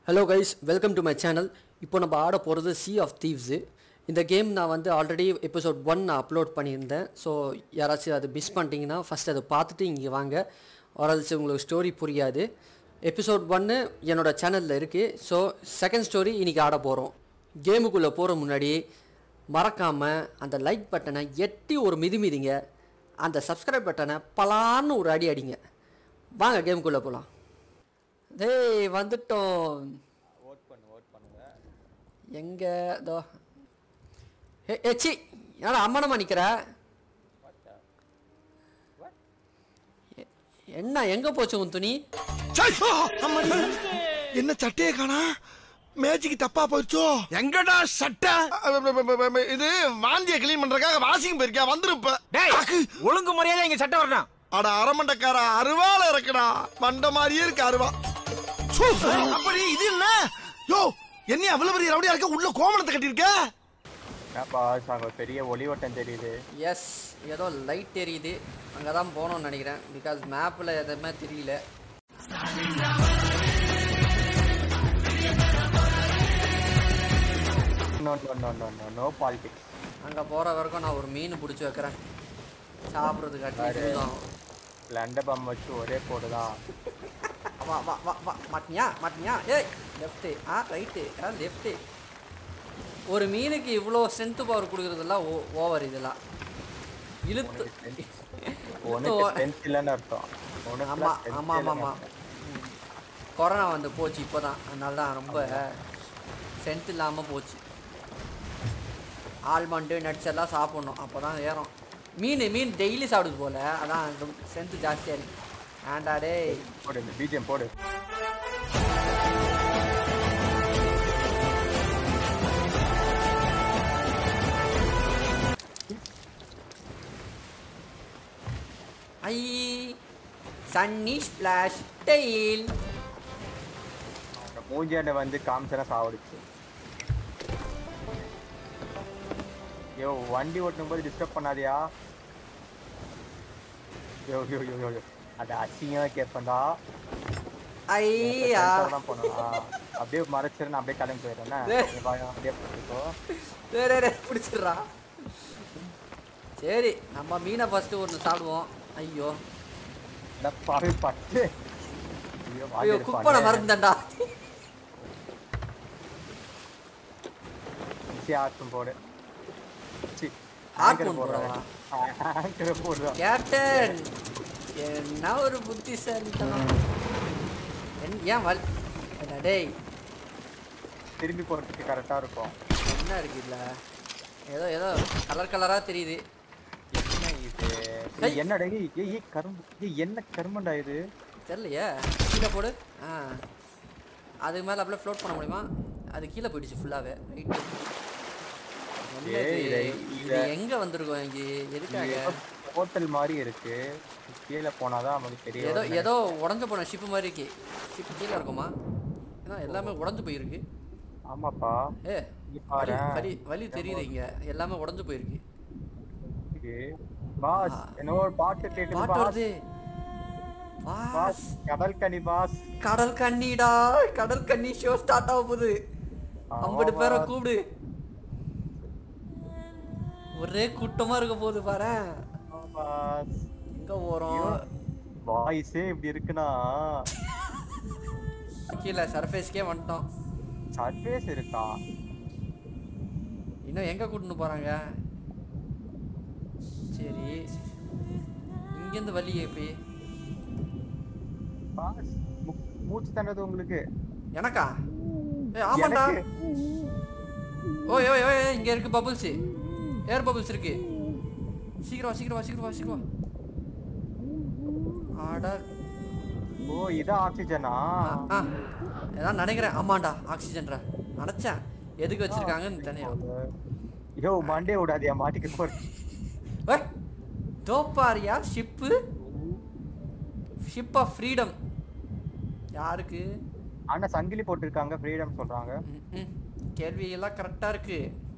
Hello guys welcome to my channel இப்போ நம்ம ஆட போகிறது சி ஆஃப் தீவ்ஸு இந்த கேம் நான் வந்து ஆல்ரெடி எபிசோட் ஒன் நான் அப்லோட் பண்ணியிருந்தேன் ஸோ யாராச்சும் அது மிஸ் பண்ணிட்டீங்கன்னா ஃபஸ்ட் அதை பார்த்துட்டு இங்கே வாங்க வரல்ஸ் உங்களுக்கு ஸ்டோரி புரியாது எபிசோட் ஒன்று என்னோடய சேனலில் இருக்குது ஸோ செகண்ட் ஸ்டோரி இன்றைக்கி ஆட போகிறோம் கேமுக்குள்ளே போகிற முன்னாடி மறக்காமல் அந்த லைக் பட்டனை எட்டி ஒரு மிதி மிதிங்க அந்த சப்ஸ்கிரைப் பட்டனை பலான்னு ஒரு அடி அடிங்க வாங்க கேமுக்குள்ளே போகலாம் டேய் வந்துட்டோம் ஓட் பண்ணு ஓட் பண்ணுங்க எங்க இதோ ஏ ஏச்சி யாரா அம்மனமா நிக்கிற எ- என்ன எங்க போச்சு உன் துணி சை! அம்மாடி! என்ன சட்டையை காணா மேஜிக்கு தப்பா போயிடுச்சோ எங்கடா சட்டை இது வாந்திய கிளீன் பண்றதுக்காக வாஷிங் போயிருக்கியா வந்துருப்ப டேய் அக்கு! ஒழுங்கு மரியாதை இங்க சட்டை வரணும் அட அரமண்டக்கார அருவால இருக்குடா மண்ட மாதிரியே இருக்கு அருவா சு! அப்படி இது என்ன யோ என்ன அவ்வளவு பெரிய ரவுடியா இருக்க உள்ள கோமணத்தை கட்டியிருக்க என்னப்பா அங்க ஒரு பெரிய ஒளிவட்டம் தெரியுது எஸ் ஏதோ லைட் தெரியுது அங்கே தான் போகணும்னு நினைக்கிறேன் பிகாஸ் மேப்பில் எதுவுமே தெரியல no no no no no no politics அங்கே போகிற வரைக்கும் நான் ஒரு மீன் பிடிச்சி வைக்கிறேன் சாப்பிட்றதுக்காட்டி தான் லண்ட பம் வச்சு ஒரே போடுதான் வா வா வா வா மாட்டினியா மாட்டினியா ஏய் லெஃப்ட்டு ஆ ரைட்டு ஆ லெஃப்ட்டு ஒரு மீனுக்கு இவ்வளோ ஸ்ட்ரென்த்து பவர் கொடுக்குறதெல்லாம் ஓ ஓவர் இதெல்லாம் இழுத்து உனக்கு ஸ்ட்ரென்த் இல்லைன்னு அர்த்தம் உனக்கு ஆமாம் ஆமாம் ஆமாம் ஆமாம் கொரோனா வந்து போச்சு இப்போ தான் அதனால தான் ரொம்ப ஸ்ட்ரென்த் இல்லாமல் போச்சு ஆல்மண்டு நட்ஸ் எல்லாம் சாப்பிட்ணும் அப்போ தான் ஏறும் மீன் மீன் டெய்லி சாப்பிடுது போல் அதான் ஸ்ட்ரென்த்து ஜாஸ்தியாக இருக்கு ஆண்டா டேய் போடு இந்த பிஜிஎம் போடு ஐ சன்னி ஸ்பிளாஷ் டெயில் அந்த மூஞ்சியாண்ட வந்து காமிச்சனா சாவடிச்சு யோ வண்டி ஓட்டும் போது டிஸ்டர்ப் பண்ணாதியா யோ யோ யோ யோ யோ அது அசிங்கமா கேட்பேன்டா ஐயா தான் போனா அப்படியே மறைச்சிரு நான் அப்படியே கிளம்பி போயிடுறேன் டேய். நீ வா, அப்படியே போட்டுக்கோ வேற வேற பிடிச்சிடுறா சரி நம்ம மீனை ஃபஸ்ட்டு ஒன்று சாப்பிடுவோம் ஐயோ இந்த பாவி பட்டு ஐயோ, வாந்தி ஐயோ குக் பண்ண எடுப்பானே. மறந்துட்டேன்டா ஈஸியா ஆட்டும் போடு சி, Harpoon anchor போடுறா. anchor போடுறா. கேப்டன் என்ன ஒரு புத்திசாலித்தனம் என் ஏன் வல் என்ன டேய் திரும்பி போறதுக்கு கரெக்டா இருக்கும் என்ன இருக்கு இதுல ஏதோ ஏதோ கலர் கலரா தெரியுது என்ன இது ஏய். ஏய், என்னடா ஏய், ஏய், ஏய், கரும்பு ஏய், என்ன கரும்புண்டா இது தெரியலையே கீழே போடு ஆ அதுக்கு மேலே அப்படியே ஃப்ளோட் பண்ண முடியுமா அது கீழே போயிடுச்சு ஃபுல்லாகவே ரைட் ஏய், இதை- இது இதை- எங்கே வந்திருக்கோம் இங்கே எதுக்காக ஹோட்டல் மாதிரி இருக்கு கீழே போனாதான் நமக்கு தெரியும் ஏதோ ஏதோ உடஞ்சு போன ஷிப்பு மாதிரி இருக்கு ஷிப்பு கீழே இருக்குமா ஏன்னா எல்லாமே உடஞ்சு போயிருக்கு ஆமாப்பா ஏ இங்க வலி பாரேன். வலி வலி தெரியுது இங்க எல்லாமே உடஞ்சு போயிருக்கு இருக்கு. பாஸ் என்னவோ ஒரு பாட்டு கேக்குது பாட்டு பாஸ் வருது பாஸ் பாஸ் கடல் கனி பாஸ் கடல் கண்ணிடா கடல் கண்ணி ஷோ ஸ்டார்ட் ஆக போகுது ஆமா, ஐம்பது பேரை boss. கூப்பிடு ஒரே கூட்டமா இருக்க போகுது பாரு பாஸ் எங்க போறோம் வாய்ஸே இப்படி இருக்குன்னா கீழே சர்ஃபேஸ்க்கே வந்துட்டோம் சர்ஃபேஸ் இருக்கா இன்னும் எங்க கூட்டின்னு போறாங்க சரி இங்கேருந்து வழி எப்படி பாஸ் மு- மூச்சு தண்டது உங்களுக்கு எனக்கா ஏ ஆமாண்டா எனக்கு ஓய் ஓய் ஓய் இங்க இருக்கு பபிள்ஸ் ஏர் பபிள்ஸ் இருக்கு சீக்கிரம் வா சீக்கிரம் வா சீக்கிரம் வா சீக்கிரம் வா ஆடா ஓ இதான் ஆக்சிஜனா ஆ ஏதான் நினைக்கிறேன் ஆமாண்டா ஆக்சிஜன்ரா நினச்சேன் எதுக்கு வச்சிருக்காங்கன்னு தனியா யோ மண்டே விடாதியா மாட்டிக்க போற ஏய் தோப்பாரியா ஷிப்பு ஷிப் ஆஃப் ஃப்ரீடம் யாருக்கு ஆனா சங்கிலி போட்டிருக்காங்க ஃப்ரீடம் சொல்றாங்க ம், ம். கேள்வி எல்லாம் கரெக்டா இருக்கு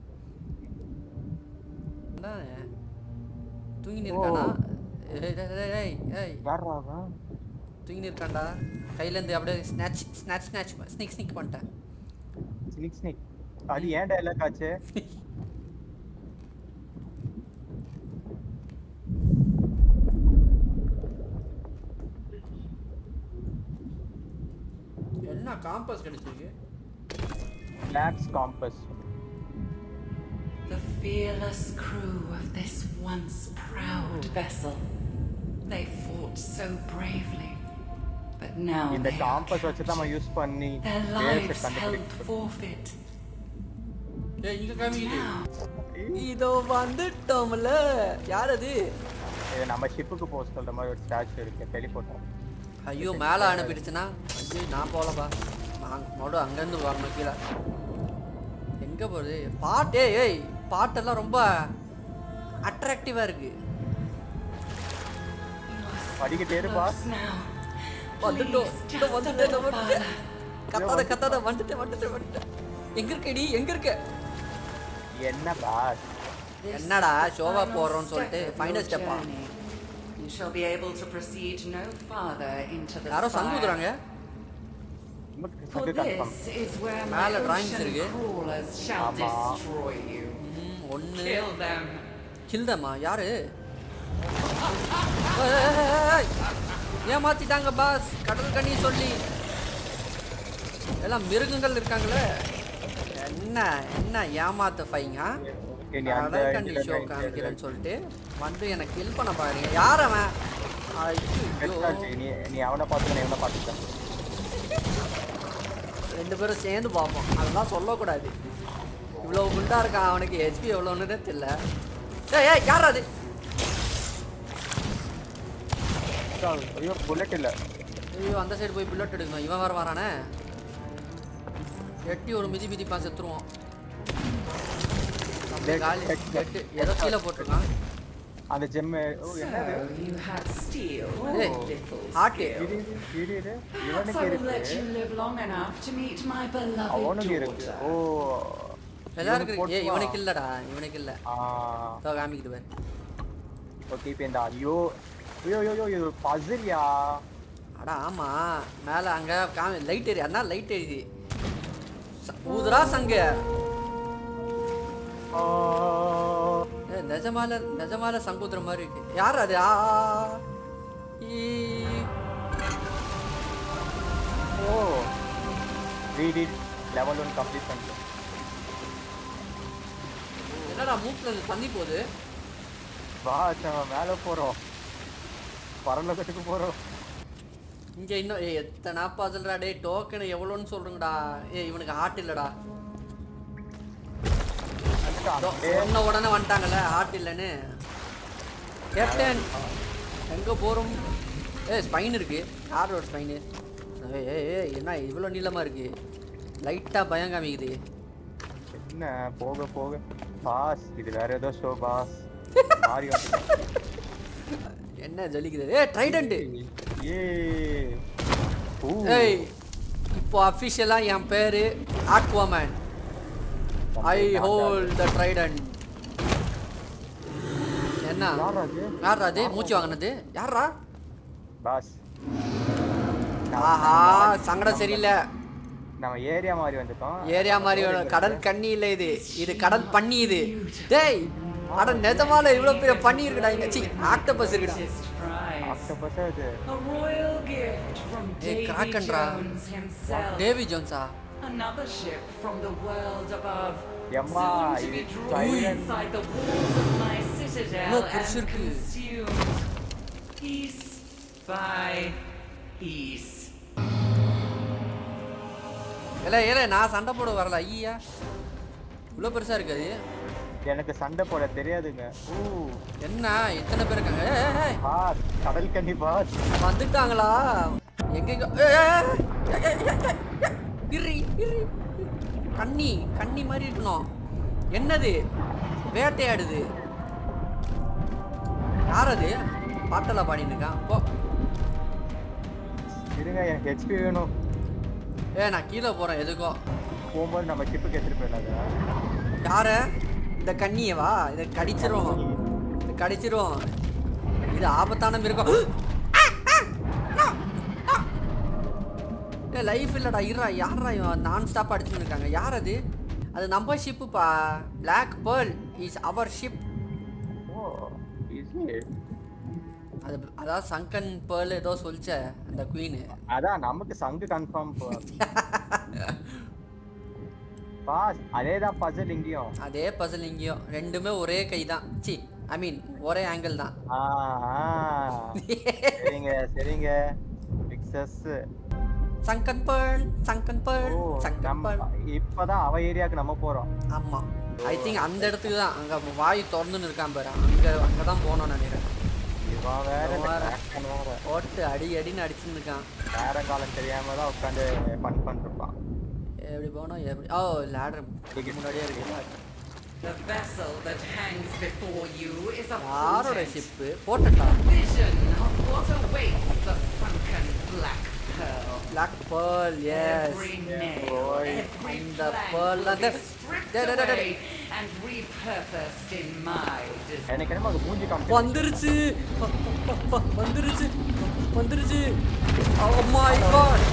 என்ன தூங்கி இருக்கானா ஏய், ஏய், ஏய், ஏய், ஏய். யாரா அவன் தூங்கி இருக்கான்டா கையிலேருந்து அப்படியே snatch snatch snatch sneak sneak பண்ணிட்டேன் ஸ்னிக் ஸ்னிக் அது ஏன் டைலாக் ஆச்சு என்ன காம்பஸ் கிடைச்சிருக்கு லாக்ஸ் compass The fearless crew of this once proud vessel. They fought so bravely, but now இந்த they are காம்பஸ் வச்சு தான் நம்ம captured. யூஸ் பண்ணி Their வேர்ஸை lives held கண்டுபிடிச்சு forfeit. ஏய் இங்க காமிக்குது Now, இதோ வந்துட்டோம்ல யார் அது இது நம்ம ஷிப்புக்கு போக சொல்ற மாதிரி ஒரு ஸ்டாச்சு இருக்கு டெலிபோர்ட் ஐயோ மேலே அனுப்பிடுச்சுன்னா ஐயோ நான் போகலப்பா நான் மறுபடியும் அங்கேருந்து வரணும் கீழே எங்கே போகிறது பாட்டு ஏய் ஏய் பாட்டெல்லாம் ரொம்ப அட்ராக்டிவாக இருக்கு படிக்கிட்டே இருப்பா close now. வந்துட்டோம் Please, இதோ just a வந்துட்டேன் இதோ little வந்துட்டேன் farther. கத்தாத கத்தாத வந்துட்டேன் வந்துட்டேன் வந்துட்டேன் எங்க இருக்க நீ எங்க இருக்க என்ன பாஸ் This என்னடா is the ஷோவா final போறோம்னு step சொல்லிட்டு of ஃபைனல் your ஸ்டெப்பா journey. You shall be able to proceed no farther into the யாரோ சங்கு spire. ஊதுறாங்க நமக்கு For சங்கு confirm this is where my மேல drawings ocean இருக்கு. crawlers shall ஆமா. destroy you. ஒன்று Kill them. கில்தம்மா யாரு ஏய், ஏய், ஏய், ஏய். ஏமாத்திட்டாங்க பாஸ் கடல் கண்ணி சொல்லி எல்லாம் மிருகங்கள் இருக்காங்களே என்ன என்ன ஏமாத்த ஃபைங்க Okay, நீ அந்த கடல் கண்ணி இதுல ஷோ try காமிக்கிறேன்னு சொல்லிட்டு வந்து எனக்கு கில் பண்ண பாருங்க யார் அவன் ஐயோ கெட்டாச்சு. நீ நீ அவனை பார்த்துக்க நான் இவனை பார்த்துட்டேன் ரெண்டு பேரும் சேர்ந்து பார்ப்போம் அதெல்லாம் சொல்லக்கூடாது இவ்வளோ குண்டா இருக்கான் அவனுக்கு ஹெச்பி எவ்வளோன்னு தெரியல ஏய் ஏய் யார் அது ஐயோ புல்லட் இல்ல ஐயோ அந்த சைடு போய் புல்லட் எடுக்கணும் இவன் வேற வரானே எட்டி ஒரு மிதி மிதிப்பான் செத்துருவான் அப்படியே காலி எட்டு ஏதோ கீழே போட்டிருக்கான் அந்த ஜெம் ஓ என்னது So you had steel, Hey, little heart. skill. இரு இரு இரு Perhaps இவனுக்கு I will let இருக்கு you live long enough to meet my beloved அவனுக்கு இருக்கு daughter. ஓ எல்லாருக்கும் இவனுக்கு இருக்கு ஏய் போட்டுவா. இவனுக்கு இல்லடா இவனுக்கு இல்லை ஆ இதோ காமிக்குது பாரு ஓகே இப்போ இந்த ஐயோ ஐயோ ஐயோ ஐயோ இது பசில்யா அட ஆமா மேலே அங்கே காமி லைட் எரி அதான் லைட் எரியுது ச- ஊதுரா சங்க ஏ, நிஜமால நிஜமால சங்குதுற மாதிரி இருக்கு யார் அது ஆ ஈ. Oh read it level one complete பண்ணிட்டோம் என்னடா மூக்குல இருந்து தண்ணி போகுது வா நம்ம மேலே போகிறோம் பரலோகத்துக்கு போகிறோம் இங்க இன்னும் ஏய் எத்தனை பசல்டா டேய் டோக்கன் எவ்வளோன்னு சொல்றீங்கடா ஏய் இவனுக்கு ஹார்ட் இல்லடா இதோ, சொன்ன உடனே வந்துட்டாங்கல்ல ஹார்ட் இல்லைன்னு கேப்டன் எங்க போறோம் ஏய் ஸ்பைன் இருக்கு யாரோட ஸ்பைனு ஏய் ஏய் ஏய் என்ன இவ்வளோ நீளமா இருக்கு லைட்டா பயம் காமிக்குது என்ன போக போக பாஸ் இது வேற ஏதோ ஷோ பாஸ் மாறி வந்து என்ன ஜொலிக்குது ஏய் ட்ரைடண்ட் ஏ ஊ ஏய் இப்போ அஃபிஷியலா என் பேரு Aquaman I hold the trident என்ன யாரா அது யாரா அது மூச்சு வாங்கினது யாரா பாஸ் ஆஹா சங்கடம் சரியில்லை நம்ம ஏரியா மாதிரி வந்துட்டோம் ஏரியா மாதிரி ஒரு கடல் கண்ணி இல்லை இது இது கடல் பண்ணி இது டேய் அட நிஜமால இவ்வளவு பெரிய பண்ணி இருக்குடா இங்க சி ஆக்டோபஸ் இருக்குடா Greatest prize. ஆக்டோபஸ் இது A royal gift from Hey, Davy Krakendra. Jones himself. Davy ஜோன்ஸா Another ship from the world above. Yamma, Soon to be இது drawn Trident. inside the walls of my citadel இவ்வளவு and பெருசு இருக்கு. consumed. Piece by piece. இல்ல இல்ல நான் சண்டை போட வரல ஐயா இவ்வளோ பெருசா இருக்கு அது எனக்கு சண்டை போட தெரியாதுங்க ஊ என்ன எத்தனை பேர் இருக்காங்க ஏய், ஏய், ஏய். பாஸ் கடல் கன்னி பாஸ் வந்துட்டாங்களா எங்கெங்க ஏய், ஏய், ஏய், ஏய், ஏய், ஏய், ஏய். இரு, இரு. கண்ணி கண்ணி மாதிரி இருக்கணும் என்னது வேட்டையாடுது யார் அது பாட்டெல்லாம் பாடிட்டு இருக்கான் போ இருங்க எனக்கு ஹெச்பி வேணும் ஏ நான் கீழே போறேன் எதுக்கோ போகும்போது நம்ம ஷிப்புக்கு எடுத்துட்டு போயிடலாங்க யார இந்த கண்ணியவா இதை கடிச்சிரும் இதை கடிச்சிரும் இது ஆபத்தான மிருகம் ஏ லைஃப் இல்லடா இருடா யாரா இவன் நான் ஸ்டாப் அடிச்சுன்னு இருக்காங்க யார் அது அது நம்ம ஷிப்புப்பா black pearl is our ship oh easy அது அதாவது சங்கன் பேர்ல் ஏதோ சொல்லிச்ச அந்த குயின் அதான் நமக்கு சங்கு கன்ஃபார்ம் பாஸ் அதேதான் பசில் இங்கேயும் அதே பசல் இங்கேயும் ரெண்டுமே ஒரே கை தான் சி ஐ மீன் ஒரே ஆங்கிள் தான் ஆ, ஆ. சரிங்க சரிங்க பிக்சஸ் sunken pearl sunken pearl oh sunken நம்ம பேர்ல் இப்பதான் அவ ஏரியாக்கு நம்ம போறோம் ஆமா ஐ திங்க் அந்த இடத்துக்கு தான் அங்க வாய் திறந்துன்னு இருக்கான் பாரு அங்க அங்க தான் போகணும்னு நினைக்கிறேன் இவன் வேற இந்த வேற. crackman வேற போட்டு அடி அடின்னு அடிச்சுன்னு இருக்கான் நேர காலம் தெரியாம தான் உட்காந்து ஃபன் பண்ணிருப்பான் எப்படி போகணும் எப்படி ஓ லேடர் முன்னாடியே இருக்கு The vessel that hangs before you is a யாரோட potent ஷிப்பு போட்டுட்டா vision of what awaits the sunken black pearl. Black pearl yes Every nail, boy. every And the plank pearl will and be the- stripped Da- da- da- da- away and repurposed in my design. எனக்கு என்னமோ அது மூஞ்சி காமிச்சு வந்துருச்சு வ- வ- வ- வந்துருச்சு வந்துருச்சு ஓ மை காட்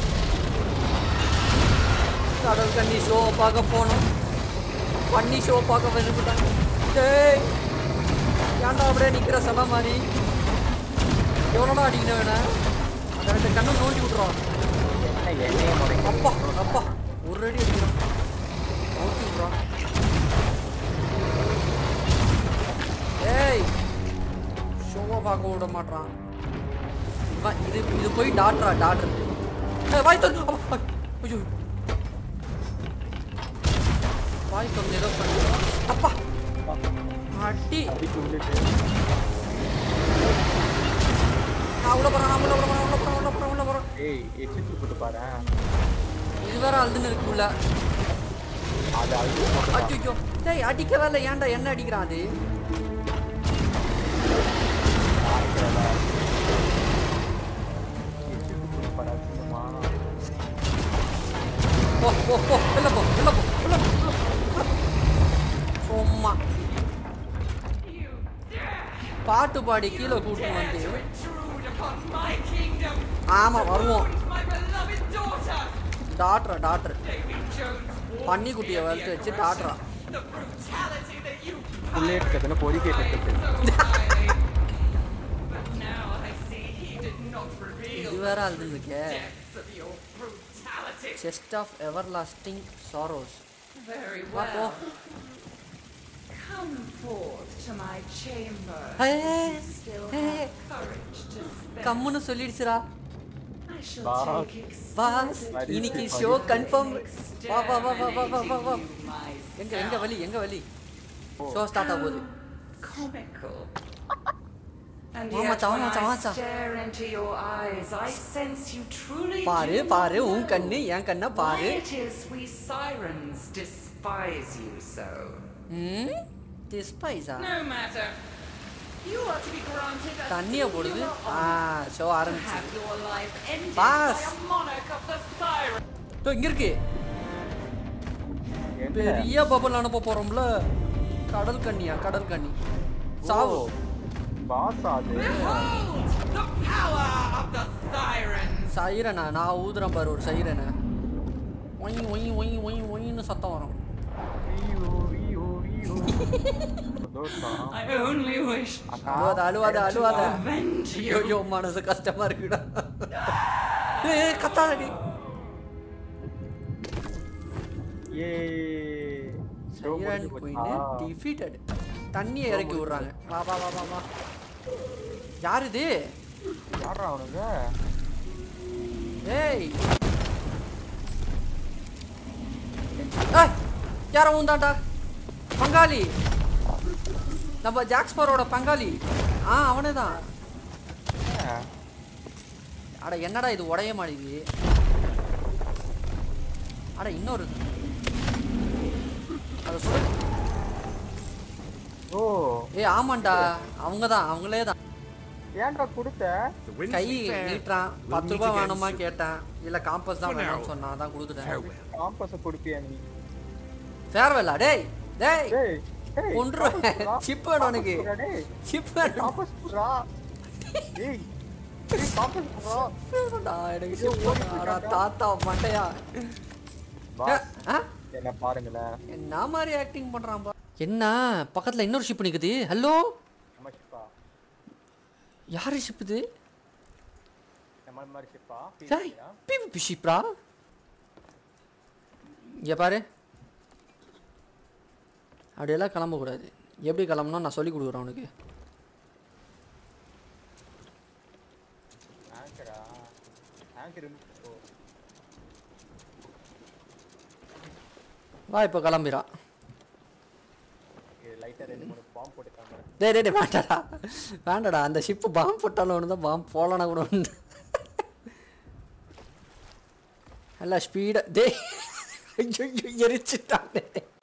கடல் கண்ணி ஷோ பார்க்க போனோம் பண்ணி ஷோ பார்க்க விரும்பிட்டாங்க டேய் ஏன்டா அப்படியே நிக்கிற சபை மாதிரி எவ்வளோடா அடிக்கணும் வேணா அந்த ரெண்டு கண்ணை நோண்டி விட்றோம் என்ன எண்ணெயை முறைக்கு அப்பா அப்பா ஒரு அடி அடிக்கிறோம் நோண்டி விட்றோம் ஏய் ஷோவை பார்க்க விட மாட்றான் இவன் இது இது போய் டாக்டரா டாக்டர் ஏய் வாய் தந்து ஐயோ வாய் தந்து ஏதோ பண்ணி அப்பா அடி அடிச்சு விட்டுட்டு நான் உள்ள போறேன் நான் உள்ள போறேன் உள்ள போறேன் உள்ள போறேன் உள்ள போறேன் ஏய் எச்சிட்டு போட்டு பாரு இது வேற அழுதுன்னு இருக்குல்ல அது அழுது போட்டுதான். அடிக்கோ டேய் அடிக்கவே இல்லை ஏன்டா என்ன அடிக்கிறான் அது ஆயிக்கிறதா. எச்சிட்டு போட்டு பாரு, அசிங்கமா. போ போ போ வெளில போ வெளில போ வெளில போ, வெளில போ. சும்மா பாட்டு பாடி கீழே கூட்டு வந்து Intrude upon my kingdom, ஆமா வருவோம் my beloved daughter, டாக்டரா டாக்டர் Davy Jones. warned பன்னி me குட்டியை of the வளர்த்து வச்சு aggression, டாக்டரா The brutality that you புள்ளைய எடுத்ததுன்னு பொறி கேட்டுட்டு so highly. But now I see he did not reveal இது வேற அழுதுருக்கே depths of your brutality. Chest of everlasting sorrows Very வா போ well. Come forth to my chamber. Hey, Still hey. have courage to spare. கம்முன்னு சொல்லிடுச்சுடா I shall Boss. take boss exquisite இன்னைக்கு Parisu, show Parisu. Confirm வா வா வா வா வா வா வா வா exterminating you எங்க எங்க myself. வலி எங்க வலி ஷோ ஸ்டார்ட் ஆக போகுது Comical. And Mama, yet cha, when mama, cha, I mama, cha. stare into your eyes, I sense you truly பாரு do பாரு not உன் know கண்ணு என் கண்ணை why பாரு it is we sirens despise you so. ம் டிஸ்பைஸா No matter. You are to be granted a தண்ணிய போடுது singular ஆ honor ஷோ to ஆரம்பிச்சு have your life ended Boss. by a monarch of the siren. இதோ இங்க இருக்கு என்ன? பெரிய பபல் அனுப்ப போறோம்ல கடல் கண்ணியா கடல் கண்ணி சாவு ஓ, boss அது Behold the power of the sirens. சைரனா நான் ஊதுறேன் பாரு ஒரு சைரனை ஒய் ஒய் ஒய் ஒய் ஒய்னு சத்தம் வரும் ஐயோ, ஐயோ, ஐயோ. சந்தோஷம். I only wish அக்கா, அழுவாத அழுவாத அழுவாத avenge ஐயோ you. ஐயோ மனசு கஷ்டமா இருக்குடா ஏய் கத்தாதடி ஏய். show சைரன் முடிஞ்சு குயின் போச்சா? டிஃபீட்டட் தண்ணியை இறக்கி விடுறாங்க வா வா வா வா வா யார் இது யார்றா அவனுங்க ஏய் ஏய் யார ஊந்தாண்டா பங்காளி நம்ம ஜாக்ஸ்பரோட பங்காளி ஆ அவனே தான் என்ன? அட என்னடா இது உடைய மாட்டேங்குது அட இன்னொரு அத சொல்லு ஓ ஏய் ஆமாண்டா அவங்க தான் அவங்களே தான் ஏன்டா கொடுத்த The winds guy be fair. நீட்டுறான் We'll பத்து meet ரூபாய் again வேணுமா soon. கேட்டேன் இல்ல காம்பஸ் தான் For வேணும்னு now. சொன்னா அதான் கொடுத்துட்டேன் Farewell. காம்பஸ கொடுப்பியா நீ ஃபேர்வெல்லா டேய் டேய் டேய் டேய் கொன்றுவேன். compass குடுறா. chip வேணும் உனக்கு. compass குடுறா, டேய் சிப் வேணும் காம்பஸ் குடுறா டேய் நான் எனக்கு ship வேணாம்டா, தாத்தா மண்டையா பாஸ் ஆ? என்ன பாருங்களேன் என்ன மாதிரி ஆக்டிங் பண்றான் பா என்ன பக்கத்துல இன்னொரு ஷிப் நிக்குது ஹலோ நம்ம ஷிப்பா யாரு ஷிப் இது நம்ம மாதிரி ஷிப்பா டேய் பிபி ஷிப்ரா இங்க பாரு அப்படியெல்லாம் கிளம்பக்கூடாது எப்படி கிளம்பணும் நான் சொல்லி கொடுக்குறேன் உனக்கு ஆங்கரா ஆங்கர் ஓ வா இப்போ கிளம்பிடா லைட்டா ரெண்டு மூணு பாம்பு போட்டு காமிக்கிறேன் டேய் டேய் டேய், வேண்டாடா வேண்டாடா அந்த ஷிப்பு பாம்பு போட்டாலும் ஒன்று தான் பாம்பு போலனா கூட ஒன்று நல்லா ஸ்பீடாக டேய் ஐயோ எரிச்சுட்டான்